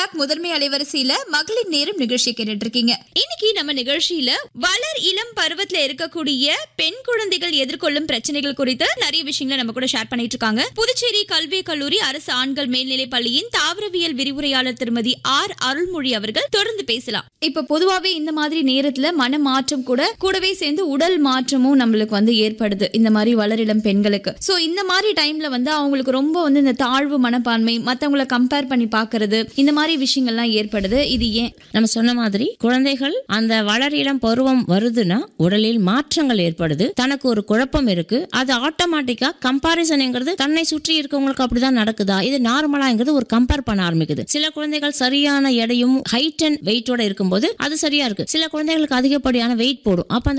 back முதன்மை அலைவரிசையில மகளிர் நேரம் நிகழ்ச்சி கேட்டுட்டு இருக்கீங்க இன்னைக்கு நம்ம நிகழ்ச்சியில வளர் இளம் பருவத்துல இருக்கக்கூடிய பெண் குழந்தைகள் எதிர்கொள்ளும் பிரச்சனைகள் குறித்து நிறைய விஷயங்களை நம்ம கூட ஷேர் பண்ணிட்டு இருக்காங்க புதுச்சேரி கல்வி கல்லூரி அரசு ஆண்கள் மேல்நிலைப் பள்ளியின் தாவரவியல் விரிவுரையாளர் திருமதி ஆர் அருள்மொழி அவர்கள் தொடர்ந்து பேசலாம் இப்ப பொதுவாவே இந்த மாதிரி நேரத்துல மன மாற்றம் கூட கூடவே சேர்ந்து உடல் மாற்றமும் நம்மளுக்கு வந்து ஏற்படுது இந்த மாதிரி வளரிளம் பெண்களுக்கு சோ இந்த மாதிரி டைம்ல வந்து அவங்களுக்கு ரொம்ப வந்து இந்த தாழ்வு மனப்பான்மை மத்தவங்கள கம்பேர் பண்ணி பாக்குறது இந்த மாதிரி விஷயங்கள்லாம் ஏற்படுது இது ஏன் நம்ம சொன்ன மாதிரி குழந்தைகள் அந்த வளர் இளம் பருவம் வருதுன்னா உடலில் மாற்றங்கள் ஏற்படுது தனக்கு ஒரு குழப்பம் இருக்கு அது ஆட்டோமேட்டிக்கா கம்பாரிசன்ங்கிறது தன்னை சுற்றி இருக்கவங்களுக்கு அப்படிதான் நடக்குதா இது நார்மலாங்கிறது ஒரு கம்பேர் பண்ண ஆரம்பிக்குது சில குழந்தைகள் சரியான எடையும் ஹைட் அண்ட் வெயிட்டோட இருக்கும்போது அது சரியா இருக்கு சில குழந்தைகளுக்கு அதிகப்படியான வெயிட் போடும் அப்ப அந்த